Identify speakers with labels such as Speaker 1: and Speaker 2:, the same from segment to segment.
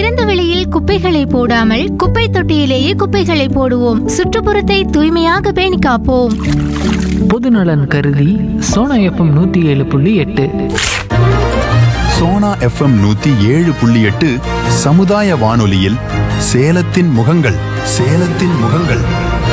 Speaker 1: திறந்த வெளியில் குப்பைகளை போடாமல் குப்பை தொட்டியிலேயே குப்பைகளை போடுவோம் சுற்றுப்புறத்தை தூய்மையாக பேணி காப்போம்
Speaker 2: பொதுநலன் கருதி சோனா எஃப்எம் நூற்றி ஏழு புள்ளி எட்டு
Speaker 3: சோனா எஃப்எம் நூத்தி ஏழு புள்ளி எட்டு சமுதாய வானொலியில் சேலத்தின் முகங்கள் சேலத்தின் முகங்கள்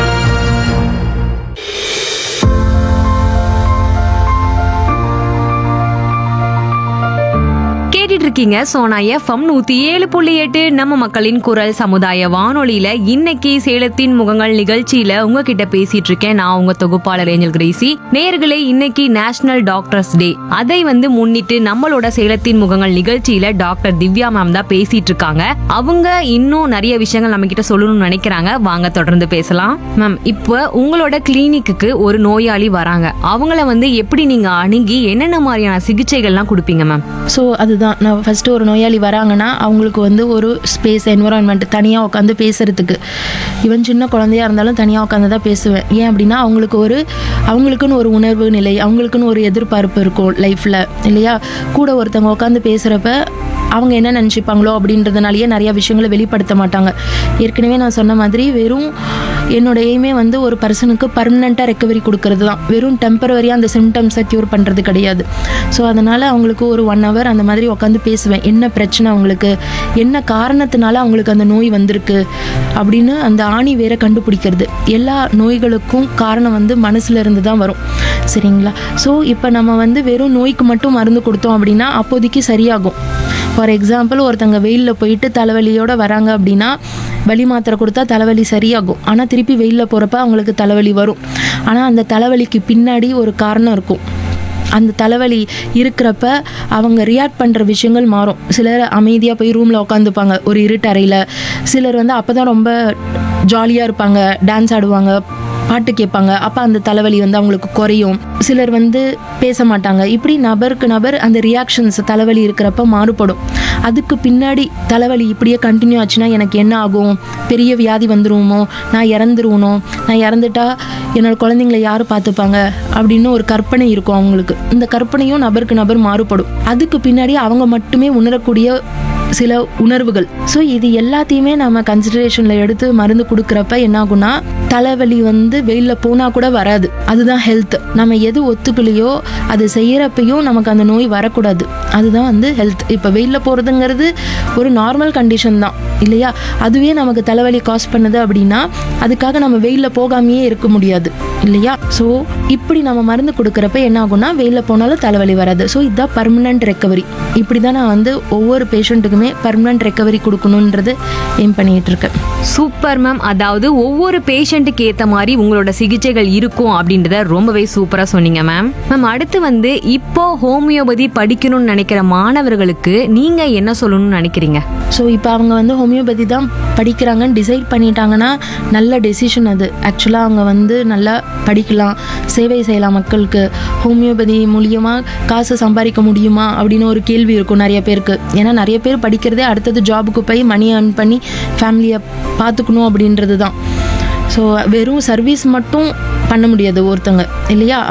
Speaker 4: கேட்டுட்டு இருக்கீங்க சோனா எஃப்எம் நூத்தி ஏழு புள்ளி எட்டு நம்ம மக்களின் குரல் சமுதாய வானொலியில இன்னைக்கு சேலத்தின் முகங்கள் நிகழ்ச்சியில உங்ககிட்ட பேசிட்டு இருக்கேன் நான் உங்க தொகுப்பாளர் ஏஞ்சல் கிரேசி நேர்களே இன்னைக்கு நேஷனல் டாக்டர்ஸ் டே அதை வந்து முன்னிட்டு நம்மளோட சேலத்தின் முகங்கள் நிகழ்ச்சியில டாக்டர் திவ்யா மேம் தான் பேசிட்டு இருக்காங்க அவங்க இன்னும் நிறைய விஷயங்கள் நம்ம கிட்ட சொல்லணும்னு நினைக்கிறாங்க வாங்க தொடர்ந்து பேசலாம் மேம் இப்போ உங்களோட கிளினிக்கு ஒரு நோயாளி வராங்க அவங்கள வந்து எப்படி நீங்க அணுகி என்னென்ன மாதிரியான சிகிச்சைகள்லாம் கொடுப்பீங்க மேம்
Speaker 5: ஸோ அதுதான் நான் ஃபஸ்ட்டு ஒரு நோயாளி வராங்கன்னா அவங்களுக்கு வந்து ஒரு ஸ்பேஸ் என்வரான்மெண்ட் தனியாக உட்காந்து பேசுகிறதுக்கு ஈவன் சின்ன குழந்தையா இருந்தாலும் தனியாக உட்காந்து தான் பேசுவேன் ஏன் அப்படின்னா அவங்களுக்கு ஒரு அவங்களுக்குன்னு ஒரு உணர்வு நிலை அவங்களுக்குன்னு ஒரு எதிர்பார்ப்பு இருக்கும் லைஃப்பில் இல்லையா கூட ஒருத்தவங்க உட்காந்து பேசுகிறப்ப அவங்க என்ன நினச்சிப்பாங்களோ அப்படின்றதுனாலயே நிறைய விஷயங்களை வெளிப்படுத்த மாட்டாங்க ஏற்கனவே நான் சொன்ன மாதிரி வெறும் என்னோட எய்மே வந்து ஒரு பர்சனுக்கு பர்மனெண்ட்டாக ரெக்கவரி கொடுக்கறது தான் வெறும் டெம்பரவரியாக அந்த சிம்டம்ஸை க்யூர் பண்ணுறது கிடையாது ஸோ அதனால் அவங்களுக்கு ஒரு ஒன் ஹவர் அந்த மாதிரி உட்காந்து பேசுவேன் என்ன பிரச்சனை அவங்களுக்கு என்ன காரணத்தினால அவங்களுக்கு அந்த நோய் வந்திருக்கு அப்படின்னு அந்த ஆணி வேற கண்டுபிடிக்கிறது எல்லா நோய்களுக்கும் காரணம் வந்து மனசுல இருந்து தான் வரும் சரிங்களா ஸோ இப்போ நம்ம வந்து வெறும் நோய்க்கு மட்டும் மருந்து கொடுத்தோம் அப்படின்னா அப்போதைக்கு சரியாகும் ஃபார் எக்ஸாம்பிள் ஒருத்தங்க வெயிலில் போயிட்டு தலைவலியோட வராங்க அப்படின்னா வலி மாத்திரை கொடுத்தா தலைவலி சரியாகும் ஆனால் திருப்பி வெயிலில் போகிறப்ப அவங்களுக்கு தலைவலி வரும் ஆனால் அந்த தலைவலிக்கு பின்னாடி ஒரு காரணம் இருக்கும் அந்த தலைவலி இருக்கிறப்ப அவங்க ரியாக்ட் பண்ணுற விஷயங்கள் மாறும் சிலர் அமைதியாக போய் ரூமில் உட்காந்துப்பாங்க ஒரு இருட்டறையில் சிலர் வந்து அப்போ தான் ரொம்ப ஜாலியாக இருப்பாங்க டான்ஸ் ஆடுவாங்க பாட்டு கேட்பாங்க அப்போ அந்த தலைவலி வந்து அவங்களுக்கு குறையும் சிலர் வந்து பேச மாட்டாங்க இப்படி நபருக்கு நபர் அந்த ரியாக்ஷன்ஸ் தலைவலி இருக்கிறப்ப மாறுபடும் அதுக்கு பின்னாடி தலைவலி இப்படியே கண்டினியூ ஆச்சுன்னா எனக்கு என்ன ஆகும் பெரிய வியாதி வந்துருவோமோ நான் இறந்துருவனோ நான் இறந்துட்டா என்னோட குழந்தைங்களை யார் பார்த்துப்பாங்க அப்படின்னு ஒரு கற்பனை இருக்கும் அவங்களுக்கு இந்த கற்பனையும் நபருக்கு நபர் மாறுபடும் அதுக்கு பின்னாடி அவங்க மட்டுமே உணரக்கூடிய சில உணர்வுகள் ஸோ இது எல்லாத்தையுமே நம்ம கன்சிடரேஷனில் எடுத்து மருந்து கொடுக்குறப்ப என்ன ஆகும்னா தலைவலி வந்து வெயிலில் போனால் கூட வராது அதுதான் ஹெல்த் நம்ம எது ஒத்துக்கலையோ அது செய்கிறப்பையும் நமக்கு அந்த நோய் வரக்கூடாது அதுதான் வந்து ஹெல்த் இப்போ வெயிலில் போகிறதுங்கிறது ஒரு நார்மல் கண்டிஷன் தான் இல்லையா அதுவே நமக்கு தலைவலி காஸ் பண்ணுது அப்படின்னா அதுக்காக நம்ம வெயிலில் போகாமையே இருக்க முடியாது இல்லையா ஸோ இப்படி நம்ம மருந்து கொடுக்குறப்ப என்ன ஆகும்னா வெயிலில் போனாலும் தலைவலி வராது ஸோ இதுதான் பர்மனன்ட் ரெக்கவரி இப்படி தான் நான் வந்து ஒவ்வொரு பேஷண்ட்டுக்குமே பர்மனன்ட் ரெக்கவரி கொடுக்கணுன்றது எய்ம் பண்ணிட்டு இருக்கேன்
Speaker 4: சூப்பர் மேம் அதாவது ஒவ்வொரு பேஷண்ட்டுக்கு ஏத்த மாதிரி உங்களோட சிகிச்சைகள் இருக்கும் அப்படின்றத ரொம்பவே சூப்பரா சொன்னீங்க மேம் மேம் அடுத்து வந்து இப்போ ஹோமியோபதி படிக்கணும்னு நினைக்கிற மாணவர்களுக்கு நீங்க என்ன சொல்லணும்னு நினைக்கிறீங்க
Speaker 5: ஸோ இப்போ அவங்க வந்து ஹோமியோபதி தான் படிக்கிறாங்கன்னு டிசைட் பண்ணிட்டாங்கன்னா நல்ல டெசிஷன் அது ஆக்சுவலாக அவங்க வந்து நல்லா படிக்கலாம் சேவை செய்யலாம் மக்களுக்கு ஹோமியோபதி மூலியமாக காசு சம்பாதிக்க முடியுமா அப்படின்னு ஒரு கேள்வி இருக்கும் நிறைய பேருக்கு ஏன்னா நிறைய பேர் படிக்கிறதே அடுத்தது ஜாபுக்கு போய் மணி earn பண்ணி ஃபேமிலியை பார்த்துக்கணும் அப்படின்றது தான் ஸோ வெறும் சர்வீஸ் மட்டும் பண்ண முடியாது ஒருத்தங்க இல்லையா